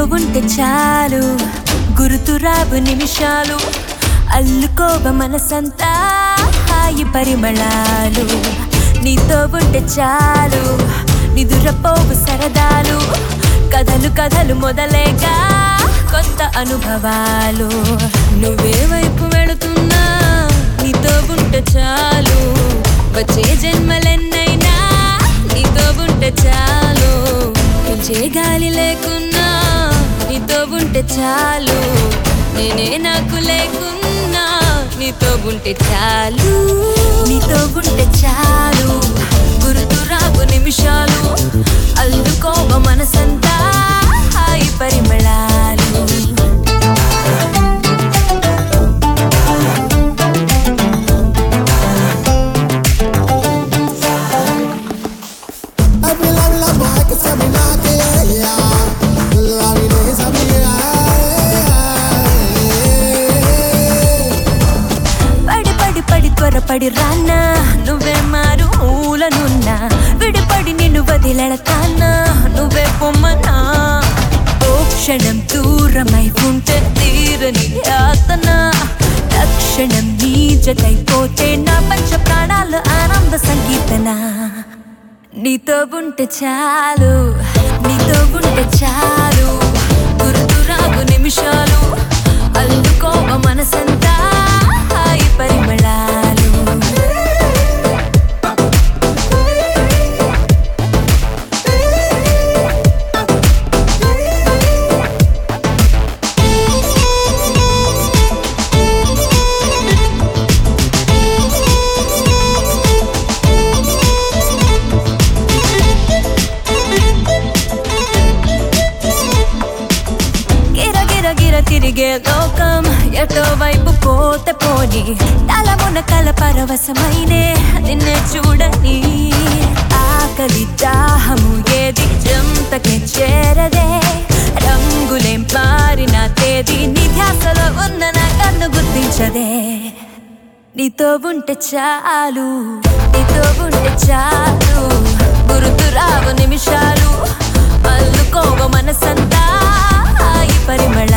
ఉంటే చాలు గురుతురావు నిమిషాలు అల్లుకోవ మనసంతా హాయి పరిమళాలు నీతో ఉంటే చాలు నిదురపోవు సరదాలు కథలు కథలు మొదలేగా కొత్త అనుభవాలు నువ్వే వైపు వెళుతున్నా నీతో ఉంటే చాలు వచ్చే జన్మలెన్నైనా నీతో ఉంటే చాలు పిలిచే గాలి లేకున్నా నీతో ఉంటే చాలు నేనే నాకు లేకున్నా నీతో ఉంటే చాలు నీతో ఉంటే చాలు గుర్తురావు నిమిషాలు అల్లుకోవ మనసంతా హాయి పరిమళాలు Every love, love boy can say me naughty, yeah. Love me days of me, పడి పడి పడి త్వరపడి రానా నువ్వే మారు మూలనున్నా విడిపడి నిన్ను వదిలెడతానా నువ్వే పొమ్మనా ఓ క్షణం దూరమై ఉంటే తీరని యాతన తక్షణం నీ జతైపోతే నా పంచ ప్రాణాలు ఆనంద సంగీతన నీతో ఉంటే చాలు నీతో ఉంటే చాలు గుర్తురాగు నిమిషాలు అల్లుకోవ మనసంతా హాయి పరిమళాలు గిర గిర గిర తిరిగే లోకం ఎటో వైపు పోతే పోని తలమున కల పరవశమైనే నిన్నే చూడని ఆకలి దాహము ఏది జంతకే చేరదే రంగులేం మారిన తేదీ నీ ధ్యాసలో ఉన్న నా కన్ను గుర్తించదే నీతో ఉంటే చాలు నీతో ఉంటే చాలు గుర్తురావు నిమిషాలు అల్లుకోవ మనసంతా హాయి పరిమళ